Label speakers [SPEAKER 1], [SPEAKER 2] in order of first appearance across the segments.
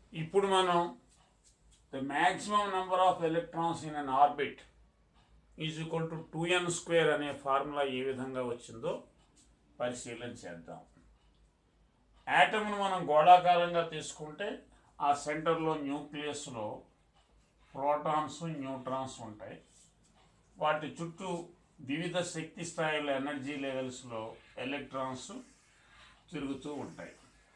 [SPEAKER 1] ఇప్పుడు మనం the maximum number of electrons in an orbit is equal to two n square అనే formula ఏ విధంగా వచ్చిందో పరిశీలన చేద్దాం యాటమ్ను మనం గోళాకారంగా తీసుకుంటే ఆ సెంటర్లో న్యూక్లియస్లో ప్రోటాన్స్ న్యూట్రాన్స్ ఉంటాయి వాటి చుట్టూ వివిధ శక్తి స్థాయిల ఎనర్జీ లెవెల్స్లో ఎలక్ట్రాన్స్ తిరుగుతూ ఉంటాయి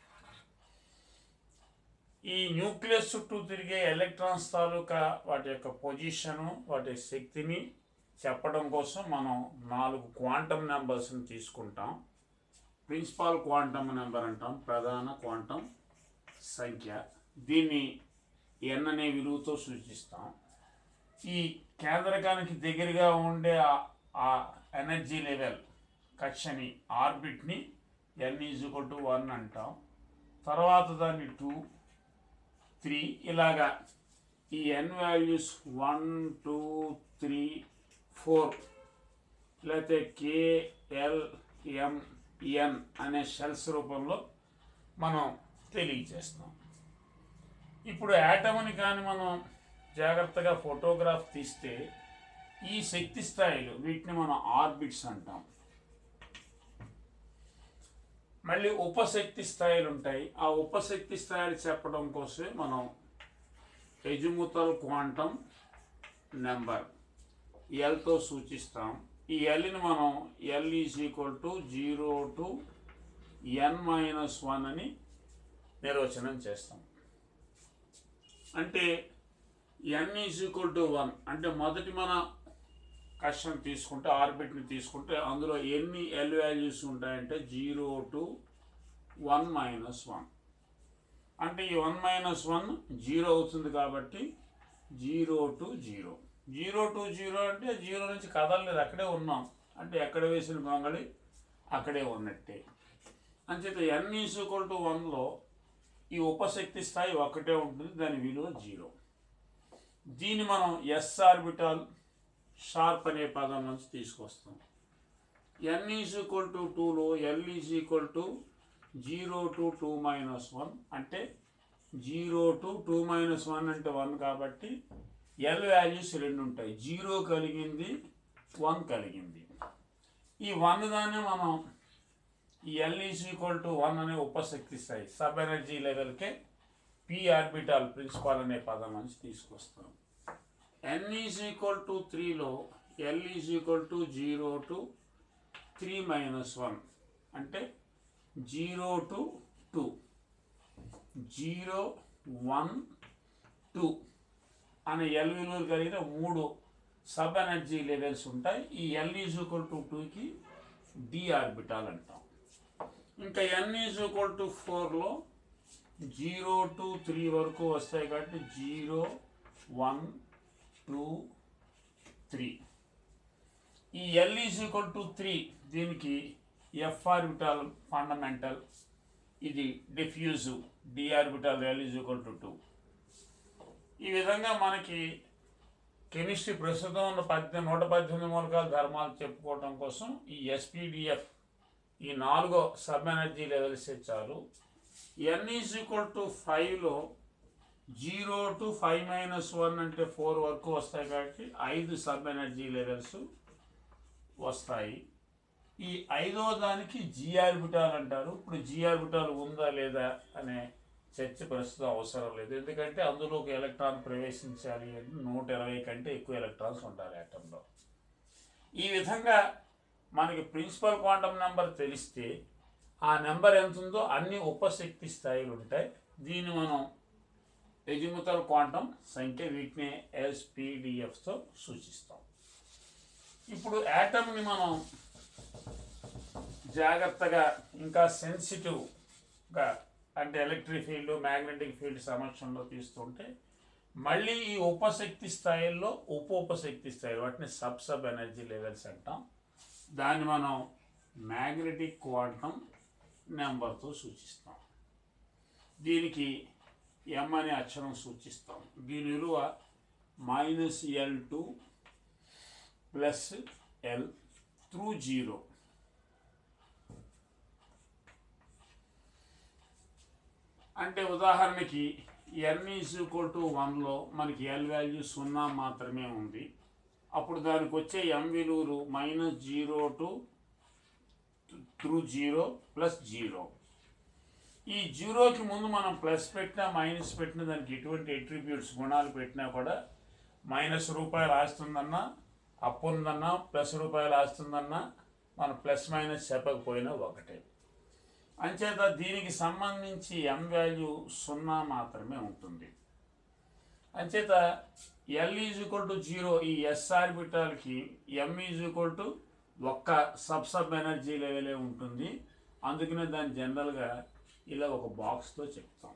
[SPEAKER 1] ఈ న్యూక్లియస్ చుట్టూ తిరిగే ఎలక్ట్రాన్స్ తాలూకా వాటి యొక్క పొజిషను వాటి శక్తిని చెప్పడం కోసం మనం నాలుగు క్వాంటమ్ నెంబర్స్ని తీసుకుంటాం ప్రిన్సిపాల్ క్వాంటమ్ నెంబర్ అంటాం ప్రధాన క్వాంటమ్ సంఖ్య దీన్ని ఎన్ అనే విలువతో సూచిస్తాం ఈ కేంద్రకానికి దగ్గరగా ఉండే ఆ- ఆ ఎనర్జీ లెవెల్ కక్షని ఆర్బిట్ని ఎన్ ఈజ్వల్ టు వన్ అంటాం తర్వాత దాన్ని టూ త్రీ ఇలాగా ఈ n values one two three four లేకపోతే కేఎల్ ఎం ఎన్ అనే షెల్స్ రూపంలో మనం తెలియజేస్తాం ఇప్పుడు యాటమ్ని కానీ మనం జాగ్రత్తగా ఫోటోగ్రాఫ్ తీస్తే ఈ శక్తి స్థాయిలు వీటిని మనం ఆర్బిట్స్ అంటాం మళ్ళీ ఉపశక్తి స్థాయిలు ఉంటాయి ఆ ఉపశక్తి స్థాయిలు చెప్పడం కోసమే మనం ఎజుముతల్ క్వాంటమ్ నెంబర్ ఎల్తో సూచిస్తాం ఈ ఎల్ని మనం l is equal to zero to n minus one అని నిర్వచనం చేస్తాం అంటే n is equal to one అంటే మొదటి మన కష్టం తీసుకుంటే ఆర్బిట్ని తీసుకుంటే అందులో ఎన్ని ఎల్ వాల్యూస్ ఉంటాయంటే zero to one minus one అంటే ఈ వన్ మైనస్ వన్ జీరో అవుతుంది కాబట్టి zero to zero zero to zero అంటే జీరో నుంచి కదలలేదు అక్కడే ఉన్నాం అంటే ఎక్కడ వేసిన గొంగళి అక్కడే ఉన్నట్టే అంచేత ఎన్ ఈజ్ ఈక్వల్ టు వన్లో ఈ ఉపశక్తి స్థాయి ఒకటే ఉంటుంది దాని విలువ జీరో దీన్ని మనం ఎస్ ఆర్బిటాల్ షార్ప్ అనే పదం నుంచి తీసుకొస్తాం ఎన్ ఈజ్ ఈక్వల్ టు టూలో l is equal to zero to two minus one అంటే zero to two minus one అంటే వన్ కాబట్టి ఎల్ వాల్యూస్ రెండు ఉంటాయి జీరో కలిగింది వన్ కలిగింది ఈ వన్ దాన్ని మనం ఈ l is equal to one అనే ఉపశక్తి స్థాయి సబ్ ఎనర్జీ లెవెల్కే పి ఆర్బిటాల్ ప్రిన్సిపాల్ అనే పదం నుంచి తీసుకొస్తాం ఎన్ ఈజ్ ఈక్వల్ టు త్రీలో l is equal to zero to three minus one అంటే zero to two zero one two అనే ఎల్ విలువలు కలిగిన మూడు సబ్ ఎనర్జీ లెవెల్స్ ఉంటాయి ఈ ఎల్ ఈజ్ ఈక్వల్ టు టూకి డి ఆర్బిటాల్ అంటాం ఇంకా ఎన్ ఈజ్ ఈక్వల్ టు ఫోర్లో జీరో టు త్రీ వరకు వస్తాయి కాబట్టి జీరో వన్ టూ త్రీ ఈ l is equal to three దీనికి ఎఫ్ ఆర్బిటాల్ ఫండమెంటల్ ఇది diffusive d orbital l is equal to two ఈ విధంగా మనకి కెమిస్ట్రీ ప్రస్తుతం ఉన్న పద్దెనిమిది నూట పద్దెనిమిది మూలకాల ధర్మాలు చెప్పుకోవడం కోసం ఈ ఎస్పీడిఎఫ్ ఈ నాలుగో సబ్ ఎనర్జీ లెవెల్స్ చాలు ఎన్ ఈజ్ ఈక్వల్ టు ఫైవ్లో zero to five minus one అంటే ఫోర్ వరకు వస్తాయి కాబట్టి ఐదు సబ్ ఎనర్జీ లెవెల్స్ వస్తాయి ఈ ఐదో దానికి జీ ఆర్బిటాల్ అంటారు ఇప్పుడు జీ ఆర్బిటాల్ ఉందా లేదా అనే చర్చ ప్రస్తుతం అవసరం లేదు ఎందుకంటే అందులో ఒక ఎలక్ట్రాన్ ప్రవేశించాలి అంటే నూట ఇరవై కంటే ఎక్కువ ఎలక్ట్రాన్స్ ఉండాలి ఆటంలో ఈ విధంగా మనకి ప్రిన్సిపల్ క్వాంటమ్ నెంబర్ తెలిస్తే ఆ నెంబర్ ఎంత ఉందో అన్ని ఉపశక్తి స్థాయిలు ఉంటాయి దీన్ని మనం ఎజిముతల్ క్వాంటమ్ సంఖ్య వీటిని ఎస్పీడిఎఫ్తో సూచిస్తాం ఇప్పుడు యాటమ్ని మనం జాగ్రత్తగా ఇంకా సెన్సిటివ్గా అంటే ఎలక్ట్రిక్ ఫీల్డ్ మ్యాగ్నెటిక్ ఫీల్డ్ సమక్షంలో తీస్తుంటే మళ్ళీ ఈ ఉపశక్తి స్థాయిల్లో ఉప ఉపశక్తి స్థాయిలు వాటిని సబ్ సబ్ ఎనర్జీ లెవెల్స్ అంటాం దాన్ని మనం మ్యాగ్నెటిక్ క్వాంటమ్ నెంబర్తో సూచిస్తాం దీనికి ఎం అనే అక్షరం సూచిస్తాం దీని విలువ minus l to plus l through zero అంటే ఉదాహరణకి ఎన్ ఈజ్ ఈక్వల్ టు వన్లో మనకి ఎల్ వాల్యూ సున్నా మాత్రమే ఉంది అప్పుడు దానికి వచ్చే ఎం విలువలు minus zero to through zero plus zero ఈ జీరోకి ముందు మనం ప్లస్ పెట్టినా మైనస్ పెట్టినా దానికి ఎటువంటి ఎట్రిబ్యూట్స్ గుణాలు పెట్టినా కూడా మైనస్ రూపాయలు ఆస్తుందన్నా అప్పు ఉందన్నా ప్లస్ రూపాయలు ఆస్తుందన్నా మనం ప్లస్ మైనస్ చెప్పకపోయినా ఒకటే అంచేత దీనికి సంబంధించి ఎం వాల్యూ సున్నా మాత్రమే ఉంటుంది అంచేత l is equal to zero ఈ ఎస్ ఆర్బిటాల్కి ఎం ఈజ్ ఈక్వల్ టు ఒక్క సబ్ సబ్ ఎనర్జీ లెవెలే ఉంటుంది అందుకనే దాన్ని జనరల్గా ఇలా ఒక బాక్స్తో చెప్తాం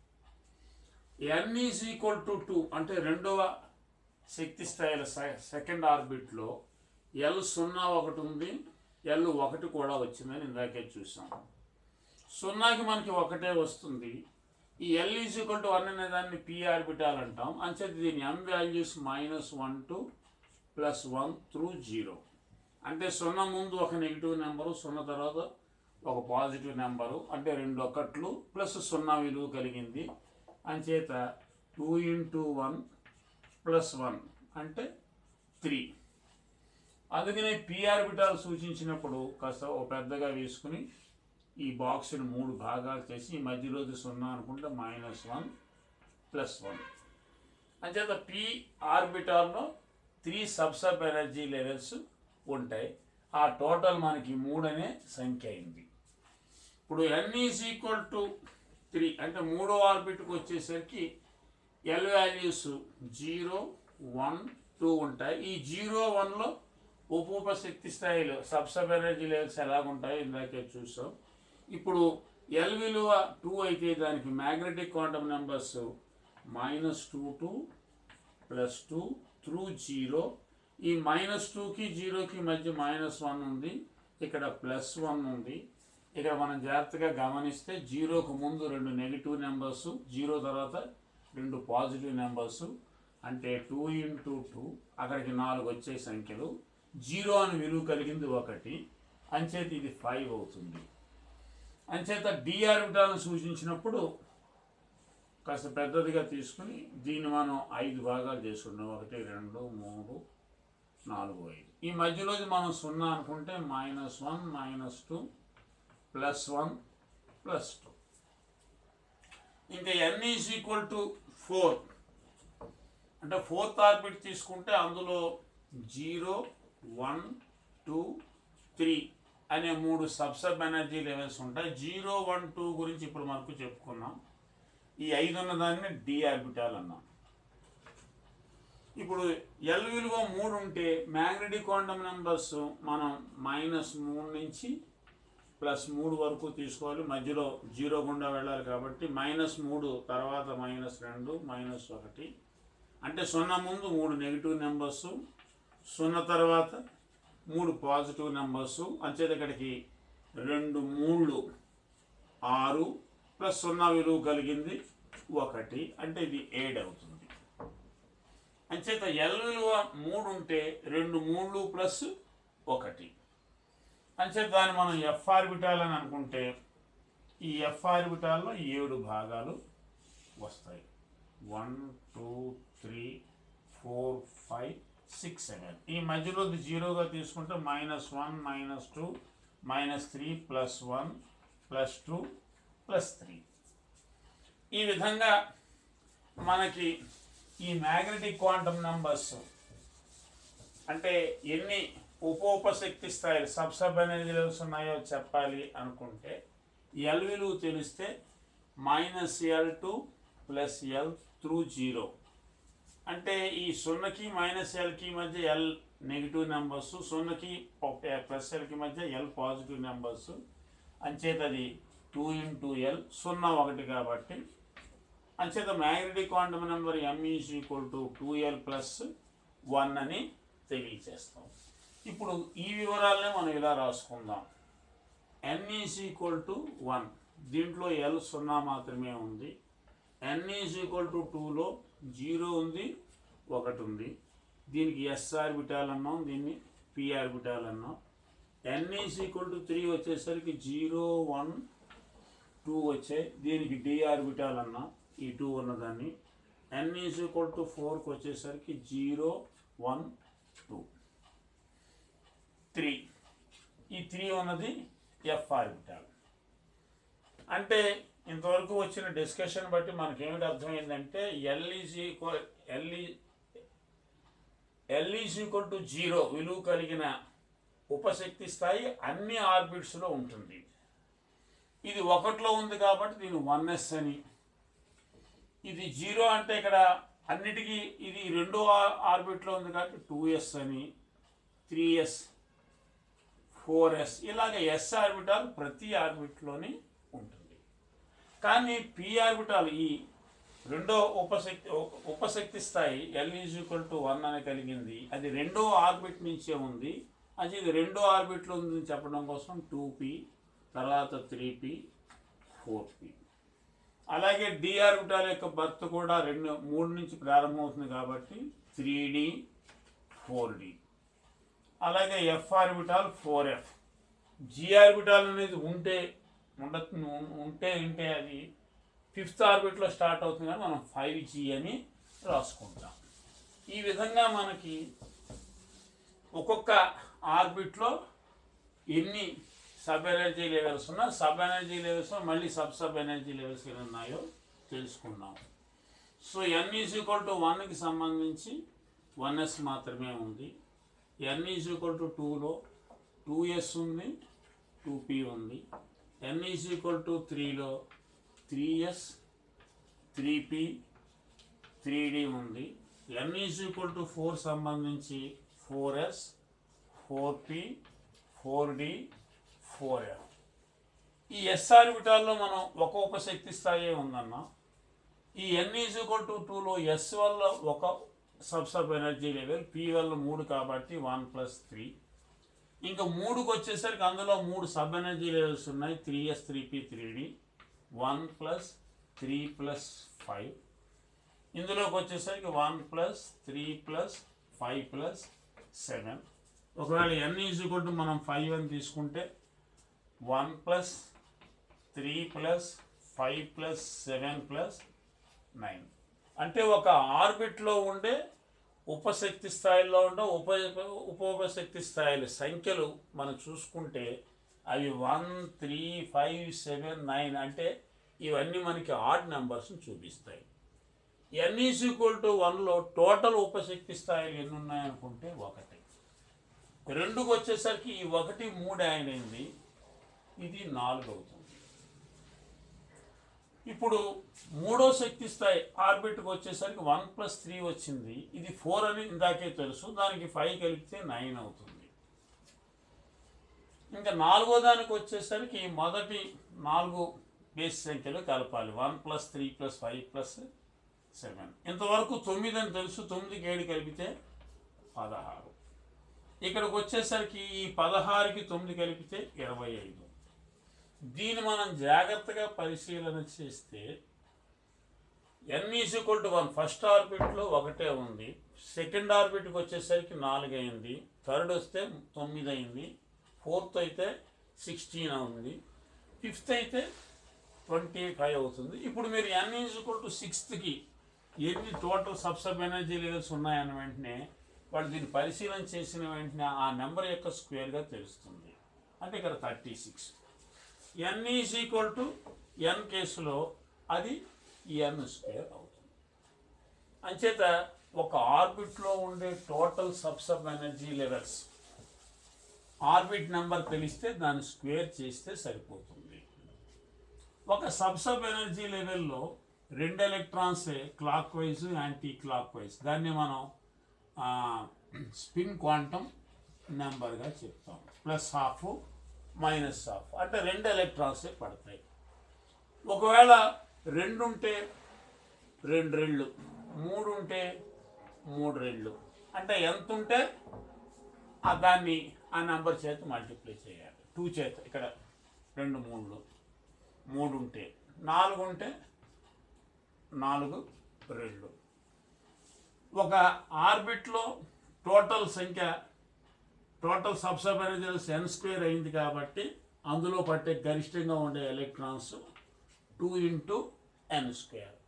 [SPEAKER 1] n is equal to two అంటే రెండవ శక్తి స్థాయిల సె- సెకండ్ ఆర్బిట్లో ఎల్ సున్నా ఒకటి ఉంది ఎల్ ఒకటి కూడా వచ్చిందని ఇందాకే చూసాం సున్నాకి మనకి ఒకటే వస్తుంది ఈ l is equal to one అనే దాన్ని పి ఆర్బిటాల్ అంటాం అంచేత దీని m values minus one to plus one through zero అంటే సున్నా ముందు ఒక నెగిటివ్ నెంబరు సున్నా తర్వాత ఒక పాజిటివ్ నెంబరు అంటే రెండు ఒకట్లు ప్లస్ సున్నా విలువ కలిగింది అంచేత two into one plus one అంటే త్రీ అందుకనే పి ఆర్బిటాల్ సూచించినప్పుడు కాస్త ఓ పెద్దగా వేసుకుని ఈ బాక్స్ని మూడు భాగాలు చేసి ఈ మధ్యలోది సున్నా అనుకుంటే మైనస్ వన్ ప్లస్ వన్ అంచేత పి ఆర్బిటాల్లో three sub sub energy levels ఉంటాయి ఆ టోటల్ మనకి మూడు అనే సంఖ్య అయింది ఇప్పుడు n is equal to three అంటే మూడో ఆర్బిట్కి వచ్చేసరికి l values zero one two ఉంటాయి ఈ జీరో వన్లో ఉప ఉప శక్తి స్థాయిలు సబ్ సబ్ ఎనర్జీ లెవెల్స్ ఎలాగుంటాయో ఇందాకే చూసాం ఇప్పుడు ఎల్ విలువ టూ అయితే దానికి magnetic quantum numbers minus two to plus two through zero ఈ మైనస్ టూకి జీరోకి మధ్య మైనస్ వన్ ఉంది ఇక్కడ ప్లస్ వన్ ఉంది ఇక్కడ మనం జాగ్రత్తగా గమనిస్తే జీరోకు ముందు రెండు నెగిటివ్ నెంబర్స్ జీరో తర్వాత రెండు పాజిటివ్ నెంబర్స్ అంటే టూ ఇంటూ టూ అక్కడికి నాలుగు వచ్చే సంఖ్యలు జీరో అని విలువ కలిగింది ఒకటి అంచేత ఇది ఫైవ్ అవుతుంది అంచేత డి ఆర్బిటాల్ని సూచించినప్పుడు కాస్త పెద్దదిగా తీసుకుని దీన్ని మనం ఐదు భాగాలు చేసుకున్నాం ఒకటి రెండు మూడు నాలుగు ఐదు ఈ మధ్యలోది మనం సున్నా అనుకుంటే minus one minus two plus one plus two ఇంకా n is equal to four అంటే ఫోర్త్ ఆర్బిట్ తీసుకుంటే అందులో జీరో వన్ టూ త్రీ అనే మూడు సబ్ సబ్ ఎనర్జీ లెవెల్స్ ఉంటాయి జీరో వన్ టూ గురించి ఇప్పుడు మనకు చెప్పుకున్నాం ఈ ఐదు ఉన్న దాన్ని డి ఆర్బిటాల్ అన్నాం ఇప్పుడు ఎల్ విలువ మూడు ఉంటే మ్యాగ్నెటిక్ క్వాంటమ్ నెంబర్స్ మనం మైనస్ మూడు నుంచి ప్లస్ మూడు వరకు తీసుకోవాలి మధ్యలో జీరో గుండా వెళ్ళాలి కాబట్టి మైనస్ మూడు తర్వాత మైనస్ రెండు మైనస్ ఒకటి అంటే సున్నా ముందు మూడు నెగిటివ్ నెంబర్స్ సున్నా తర్వాత మూడు పాజిటివ్ నెంబర్స్ అంచేత ఇక్కడికి రెండు మూడు ఆరు ప్లస్ సున్నా విలువ కలిగింది ఒకటి అంటే ఇది ఏడు అవుతుంది అంచేత ఎల్ విలువ మూడు ఉంటే రెండు మూడు ప్లస్ ఒకటి అంచేత దాన్ని మనం ఎఫ్ ఆర్బిటాల్ అని అనుకుంటే ఈ ఎఫ్ ఆర్బిటాల్లో ఏడు భాగాలు వస్తాయి one two three four five six seven ఈ మధ్యలో జీరోగా తీసుకుంటే minus one minus two minus three plus one plus two plus three ఈ విధంగా మనకి ఈ మ్యాగ్నెటిక్ క్వాంటమ్ నంబర్స్ అంటే ఎన్ని ఉపోపశక్తి స్థాయిలు సబ్ సబ్ ఎనర్జీ లెవెల్స్ ఉన్నాయో చెప్పాలి అనుకుంటే ఎల్ విలువ తెలిస్తే minus l to plus l through zero అంటే ఈ సున్నకి మైనస్ ఎల్కి మధ్య ఎల్ నెగిటివ్ నెంబర్స్ సున్నకి ప్లస్ ఎల్కి మధ్య ఎల్ పాజిటివ్ నెంబర్స్ అంచేత అది టూ ఇంటూ ఎల్ సున్నా ఒకటి కాబట్టి అంచేత magnetic quantum number m is equal to two l plus one అని తెలియచేస్తాం ఇప్పుడు ఈ వివరాలనే మనం ఇలా రాసుకుందాం n is equal to one దీంట్లో ఎల్ సున్నా మాత్రమే ఉంది ఎన్ ఈజ్ ఈక్వల్ టు టూలో జీరో ఉంది ఒకటి ఉంది దీనికి ఎస్ ఆర్బిటాల్ అన్నాం దీన్ని పి ఆర్బిటాల్ అన్నాం n is equal to three వచ్చేసరికి జీరో వన్ టూ వచ్చాయి దీనికి డి ఆర్బిటాల్ అన్నాం ఈ టూ ఉన్నదాన్ని ఎన్ ఈజ్ ఈక్వల్ టు ఫోర్కి వచ్చేసరికి జీరో వన్ టూ త్రీ ఈ త్రీ ఉన్నది ఎఫ్ ఆర్బిటాల్ అంటే ఇంతవరకు వచ్చిన డిస్కషన్ బట్టి మనకి ఏమిటి అర్థమైందంటే l is equal l l is equal to zero విలువ కలిగిన ఉపశక్తి స్థాయి అన్ని ఆర్బిట్స్లో ఉంటుంది ఇది ఒకటిలో ఉంది కాబట్టి దీని వన్ ఎస్ అని ఇది జీరో అంటే ఇక్కడ అన్నిటికీ ఇది రెండో ఆర్బిట్లో ఉంది కాబట్టి టూ ఎస్ అని త్రీ ఎస్ ఫోర్ ఎస్ ఇలాగ ఎస్ ఆర్బిటాల్ ప్రతి ఆర్బిట్లోని ఉంటుంది కానీ పి ఆర్బిటాల్ ఈ రెండో ఉపశక్తి ఉపశక్తి స్థాయి l is equal to one అని కలిగింది అది రెండో ఆర్బిట్ నుంచే ఉంది అది ఇది రెండో ఆర్బిట్లో ఉందని చెప్పడం కోసం టూ పి తర్వాత త్రీ పి ఫోర్ పి అలాగే డి ఆర్బిటాల్ యొక్క బర్త్ కూడా రెండు మూడు నుంచి ప్రారంభమవుతుంది కాబట్టి త్రీ డి ఫోర్ డి అలాగే f orbital four f g orbital అనేది ఉంటే ఉండ ఉంటే ఉంటే అది ఫిఫ్త్ ఆర్బిట్లో స్టార్ట్ అవుతుంది కానీ మనం ఫైవ్ జీ అని రాసుకుంటాం ఈ విధంగా మనకి ఒక్కొక్క ఆర్బిట్లో ఎన్ని సబ్ ఎనర్జీ లెవెల్స్ ఉన్నా సబ్ ఎనర్జీ లెవెల్స్ మళ్ళీ సబ్ సబ్ ఎనర్జీ లెవెల్స్ ఎన్ని ఉన్నాయో తెలుసుకుందాం so n is equal to వన్కి సంబంధించి వన్ ఎస్ మాత్రమే ఉంది ఎన్ ఈజ్ ఈక్వల్ టు టూలో టూ ఎస్ ఉంది టూ పీ ఉంది ఎన్ ఈజ్ ఈక్వల్ టు త్రీలో three s three p three d ఉంది n is equal to four సంబంధించి four s four p four d four f ఈ s ఆర్బిటాల్లో మనం ఒక ఉపశక్తి స్థాయి ఉందన్న ఈ ఎన్ ఈజ్ ఈక్వల్ టు టూలో ఎస్ వల్ల ఒక sub sub energy level p వల్ల మూడు కాబట్టి వన్ ప్లస్ త్రీ ఇంకా మూడుకి వచ్చేసరికి అందులో మూడు సబ్ ఎనర్జీ లెవెల్స్ ఉన్నాయి three s three p three d one plus three plus five ఇందులోకి వచ్చేసరికి one plus three plus five plus seven ఒకవేళ ఎన్ ఈజ్ టు మనం ఫైవ్ అని తీసుకుంటే one plus three plus five plus seven plus nine అంటే ఒక ఆర్బిట్లో ఉండే ఉపశక్తి స్థాయిలో ఉండే ఉప ఉపోపశక్తి స్థాయిల సంఖ్యలు మనం చూసుకుంటే అవి one three five seven nine అంటే ఇవన్నీ మనకి ఆడ్ నెంబర్స్ని చూపిస్తాయి ఎన్ ఈజ్ ఈక్వల్ టు వన్లో టోటల్ ఉపశక్తి స్థాయిలు ఎన్ని ఉన్నాయనుకుంటే ఒకటి రెండుకి వచ్చేసరికి ఈ ఒకటి మూడు యాడ్ అయింది ఇది నాలుగు అవుతుంది ఇప్పుడు మూడో శక్తి స్థాయి ఆర్బిట్కి వచ్చేసరికి వన్ ప్లస్ త్రీ వచ్చింది ఇది ఫోర్ అని ఇందాకే తెలుసు దానికి ఫైవ్ కలిపితే నైన్ అవుతుంది ఇంకా నాలుగో దానికి వచ్చేసరికి మొదటి నాలుగు బేస్ సంఖ్యలు కలపాలి one plus three plus five plus seven ఇంతవరకు తొమ్మిది అని తెలుసు తొమ్మిదికి ఏడు కలిపితే పదహారు ఇక్కడికి వచ్చేసరికి ఈ పదహారుకి తొమ్మిది కలిపితే ఇరవై ఐదు దీన్ని మనం జాగ్రత్తగా పరిశీలన చేస్తే n equal to one first ఆర్బిట్లో ఒకటే ఉంది సెకండ్ ఆర్బిట్కి వచ్చేసరికి నాలుగు అయింది థర్డ్ వస్తే తొమ్మిది అయింది ఫోర్త్ అయితే సిక్స్టీన్ అవుతుంది ఫిఫ్త్ అయితే ట్వంటీ ఫైవ్ అవుతుంది ఇప్పుడు మీరు ఎన్ ఈక్వల్ టు సిక్స్త్కి ఎన్ని total sub sub energy levels ఉన్నాయన్న వెంటనే వాడు దీన్ని పరిశీలన చేసిన వెంటనే ఆ నెంబర్ యొక్క స్క్వేర్గా తెలుస్తుంది అంటే ఇక్కడ thirty six n is equal to n కేసులో అది ఎన్ స్క్వేర్ అవుతుంది అంచేత ఒక ఆర్బిట్లో ఉండే total sub sub energy levels orbit number తెలిస్తే దాన్ని స్క్వేర్ చేస్తే సరిపోతుంది ఒక సబ్ సబ్ ఎనర్జీ లెవెల్లో రెండు ఎలక్ట్రాన్సే clockwise anticlockwise దాన్ని మనం స్పిన్ క్వాంటమ్ నెంబర్గా చెప్తాం ప్లస్ హాఫ్ మైనస్ హాఫ్ అంటే రెండు ఎలక్ట్రాన్సే పడతాయి ఒకవేళ రెండు ఉంటే రెండు రెళ్ళు మూడు ఉంటే మూడు రెళ్ళు అంటే ఎంత ఉంటే ఆ దాన్ని ఆ నెంబర్ చేత మల్టిప్లై చేయాలి టూ చేత ఇక్కడ రెండు మూడులు మూడు ఉంటే నాలుగు ఉంటే నాలుగు రెండు ఒక ఆర్బిట్లో టోటల్ సంఖ్య total sub sub energies n square అయింది కాబట్టి అందులో పట్టే గరిష్టంగా ఉండే electrons two into n square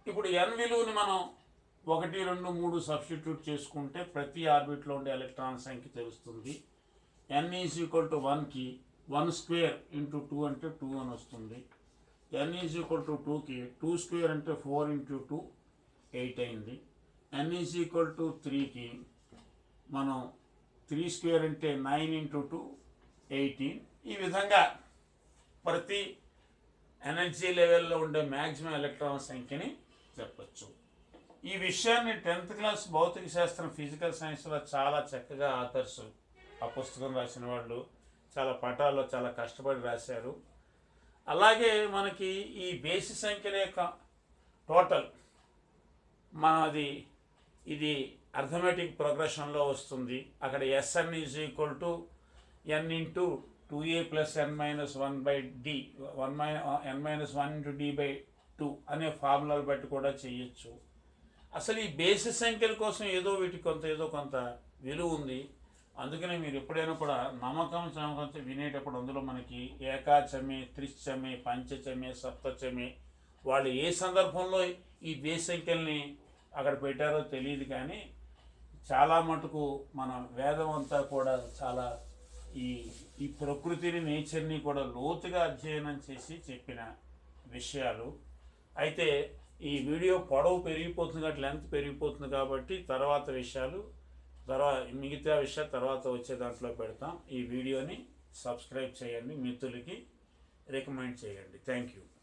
[SPEAKER 1] ఇప్పుడు ఎన్ విలువని మనం ఒకటి రెండు మూడు సబ్స్టిట్యూట్ చేసుకుంటే ప్రతి ఆర్బిట్లో ఉండే ఎలక్ట్రాన్ సంఖ్య తెలుస్తుంది ఎన్ ఈజ్ ఈక్వల్ టు వన్కి వన్ స్క్వేర్ ఇంటూ టూ అంటే టూ అని వస్తుంది ఎన్ ఈజ్ ఈక్వల్ టు టూకి టూ స్క్వేర్ అంటే ఫోర్ ఇంటూ టూ ఎయిట్ అయింది ఎన్ ఈజ్ ఈక్వల్ టు త్రీకి మనం త్రీ స్క్వేర్ అంటే నైన్ ఇంటూ టూ ఎయిటీన్ ఈ విధంగా ప్రతి ఎనర్జీ లెవెల్లో ఉండే మ్యాక్సిమం ఎలక్ట్రాన్ సంఖ్యని చెప్పచ్చు ఈ విషయాన్ని టెన్త్ క్లాస్ భౌతిక శాస్త్రం ఫిజికల్ సైన్స్లో చాలా చక్కగా ఆథర్స్ ఆ పుస్తకం రాసిన వాళ్ళు చాలా పటాల్లో చాలా కష్టపడి రాశారు అలాగే మనకి ఈ బేసి సంఖ్యల యొక్క టోటల్ మనది ఇది అర్థమెటిక్ ప్రోగ్రెషన్లో వస్తుంది అక్కడ S N is equal to n into two a plus n minus one by d one my n minus one into d by two అనే ఫార్ములాలు బట్టి కూడా చేయొచ్చు అసలు ఈ బేసిస్ సంఖ్యల కోసం ఏదో వీటికి కొంత ఏదో కొంత విలువ ఉంది అందుకనే మీరు ఎప్పుడైనా కూడా నమ్మకం చమకంతో వినేటప్పుడు అందులో మనకి ఏకాచమే త్రిశ్చమే పంచచమే సప్తచమే వాళ్ళు ఏ సందర్భంలో ఈ బేస్ సంఖ్యల్ని అక్కడ పెట్టారో తెలియదు కానీ చాలా మటుకు మన వేదం అంతా కూడా చాలా ఈ ఈ ప్రకృతిని నేచర్ని కూడా లోతుగా అధ్యయనం చేసి చెప్పిన విషయాలు అయితే ఈ వీడియో పొడవు పెరిగిపోతుంది కాబట్టి లెంత్ పెరిగిపోతుంది కాబట్టి తర్వాత విషయాలు తర్వాత మిగతా విషయాలు తర్వాత వచ్చే దాంట్లో పెడతాం ఈ వీడియోని సబ్స్క్రైబ్ చేయండి మిత్రులకి రికమెండ్ చేయండి థ్యాంక్ యూ